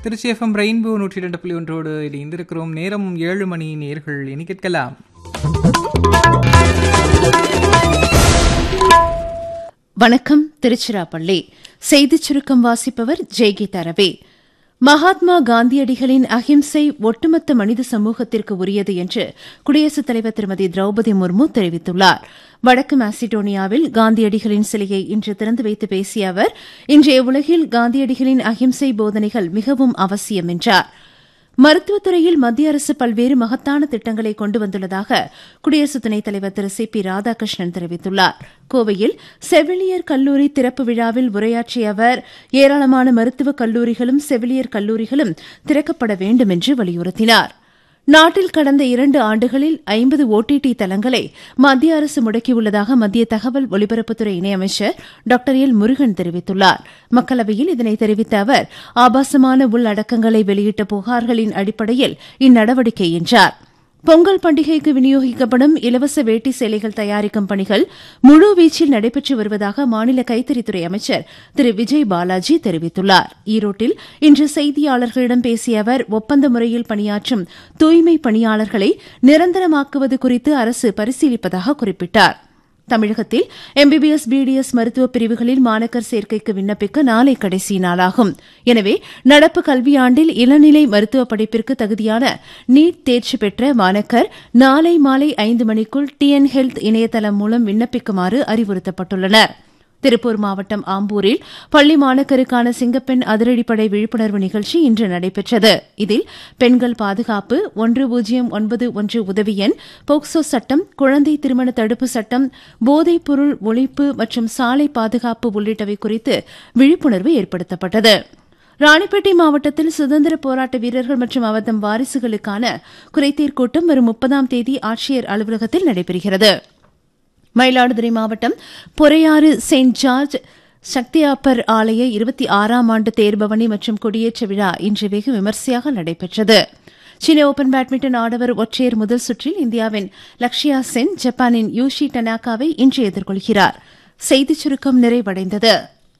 Trichy FM rainbow நூற்றி ரெண்டு புள்ளி ஒன்றோடு இணைந்திருக்கிறோம் நேரம் ஏழு மணி நேர்கள் இனி கேட்கலாம் வணக்கம் திருச்சிராப்பள்ளி செய்திச் சுருக்கம் வாசிப்பவர் ஜெய்கீதா ரவி மகாத்மா காந்தியடிகளின் அஹிம்சை ஒட்டுமொத்த மனித சமூகத்திற்கு உரியது என்று குடியரசுத் தலைவர் திருமதி திரௌபதி முர்மு தெரிவித்துள்ளார் வடக்கு மாசிடோனியாவில் காந்தியடிகளின் சிலையை இன்று திறந்து வைத்து பேசிய அவர் இன்றைய உலகில் காந்தியடிகளின் அஹிம்சை போதனைகள் மிகவும் அவசியம் என்றார் மருத்துவத்துறையில் மத்திய அரசு பல்வேறு மகத்தான திட்டங்களை கொண்டு வந்துள்ளதாக குடியரசு துணைத் தலைவர் திரு சி பி ராதாகிருஷ்ணன் தெரிவித்துள்ளார் கோவையில் செவிலியர் கல்லூரி திறப்பு விழாவில் உரையாற்றிய அவர் ஏராளமான மருத்துவக் கல்லூரிகளும் செவிலியர் கல்லூரிகளும் திறக்கப்பட வேண்டும் என்று வலியுறுத்தினார் நாட்டில் கடந்த இரண்டு ஆண்டுகளில் ஐம்பது ஓடிடி தளங்களை மத்திய அரசு முடக்கியுள்ளதாக மத்திய தகவல் ஒலிபரப்புத்துறை இணையமைச்சர் டாக்டர் எல் முருகன் தெரிவித்துள்ளார் மக்களவையில் இதனை தெரிவித்த அவர் ஆபாசமான உள்ளடக்கங்களை வெளியிட்ட புகார்களின் அடிப்படையில் இந்நடவடிக்கை என்றார் பொங்கல் பண்டிகைக்கு விநியோகிக்கப்படும் இலவச வேட்டி சேலைகள் தயாரிக்கும் பணிகள் முழுவீச்சில் நடைபெற்று வருவதாக மாநில கைத்தறித்துறை அமைச்சர் திரு விஜய் பாலாஜி தெரிவித்துள்ளார் ஈரோட்டில் இன்று செய்தியாளர்களிடம் பேசிய அவர் ஒப்பந்த முறையில் பணியாற்றும் தூய்மை பணியாளர்களை நிரந்தரமாக்குவது குறித்து அரசு பரிசீலிப்பதாக குறிப்பிட்டார் தமிழகத்தில் எம்பிபிஎஸ் பிடிஎஸ் மருத்துவ பிரிவுகளில் மாணக்கர் சேர்க்கைக்கு விண்ணப்பிக்க நாளை கடைசி நாளாகும் எனவே நடப்பு கல்வியாண்டில் இளநிலை மருத்துவ படிப்பிற்கு தகுதியான நீட் தேர்ச்சி பெற்ற மாணக்கர் நாளை மாலை ஐந்து மணிக்குள் டிஎன் ஹெல்த் இணையதளம் மூலம் விண்ணப்பிக்குமாறு அறிவுறுத்தப்பட்டுள்ளனா் திருப்பூர் மாவட்டம் ஆம்பூரில் பள்ளி மாணக்கருக்கான சிங்கப்பெண் அதிரடிப்படை விழிப்புணர்வு நிகழ்ச்சி இன்று நடைபெற்றது இதில் பெண்கள் பாதுகாப்பு ஒன்று பூஜ்ஜியம் ஒன்பது ஒன்று உதவி எண் போக்சோ சட்டம் குழந்தை திருமண தடுப்பு சட்டம் போதைப் பொருள் ஒழிப்பு மற்றும் சாலை பாதுகாப்பு உள்ளிட்டவை குறித்து விழிப்புணர்வு ஏற்படுத்தப்பட்டது ராணிப்பேட்டை மாவட்டத்தில் சுதந்திர போராட்ட வீரர்கள் மற்றும் அவர்தம் வாரிசுகளுக்கான குறைதீர் கூட்டம் வரும் முப்பதாம் தேதி ஆட்சியர் அலுவலகத்தில் நடைபெறுகிறது மயிலாடுதுறை மாவட்டம் பொறையாறு செயின்ட் ஜார்ஜ் சக்தியாப்பர் ஆலய இருபத்தி ஆறாம் ஆண்டு தேர்பவனி மற்றும் கொடியேற்ற விழா இன்று வெகு விமர்சையாக நடைபெற்றது சீன ஓபன் பேட்மிண்டன் ஆடவர் ஒற்றையர் முதல் சுற்றில் இந்தியாவின் லக்ஷயா சென் ஜப்பானின் யூஷி டனாகாவை இன்று எதிர்கொள்கிறார் செய்திச் சுருக்கம் நிறைவடைந்தது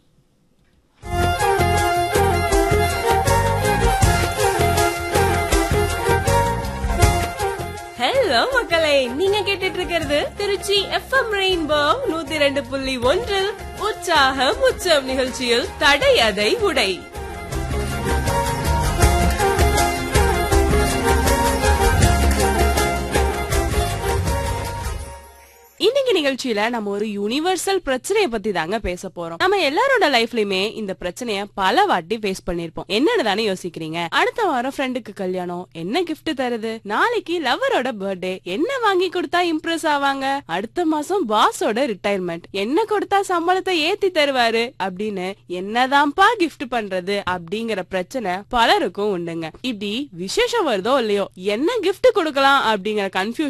ஹலோ மக்களே நீங்க கேட்டுட்டு இருக்கிறது திருச்சி எஃப்எம் ரெயின்போ நூத்தி ரெண்டு புள்ளி ஒன்றில் உற்சாகம் உச்சம் நிகழ்ச்சியில் தடை அதை உடை இன்னைக்கு நிகழ்ச்சியில நம்ம ஒரு யூனிவர்சல் பிரச்சனைய பத்தி தாங்க பேச போறோம் நம்ம எல்லாரோட லைஃப்லயுமே இந்த பிரச்சனைய பல வாட்டி ஃபேஸ் பண்ணிருப்போம் என்னன்னு தானே யோசிக்கிறீங்க அடுத்த வாரம் ஃப்ரெண்டுக்கு கல்யாணம் என்ன gift தருது நாளைக்கு லவரோட பர்த்டே என்ன வாங்கி கொடுத்தா இம்ப்ரெஸ் ஆவாங்க அடுத்த மாசம் பாஸோட ரிட்டையர்மெண்ட் என்ன கொடுத்தா சம்பளத்தை ஏத்தி தருவாரு அப்படின்னு என்னதான்ப்பா gift பண்றது அப்படிங்கிற பிரச்சனை பலருக்கும் உண்டுங்க இப்படி விசேஷம் வருதோ இல்லையோ என்ன gift கொடுக்கலாம் அப்படிங்கிற கன்ஃபியூஷன்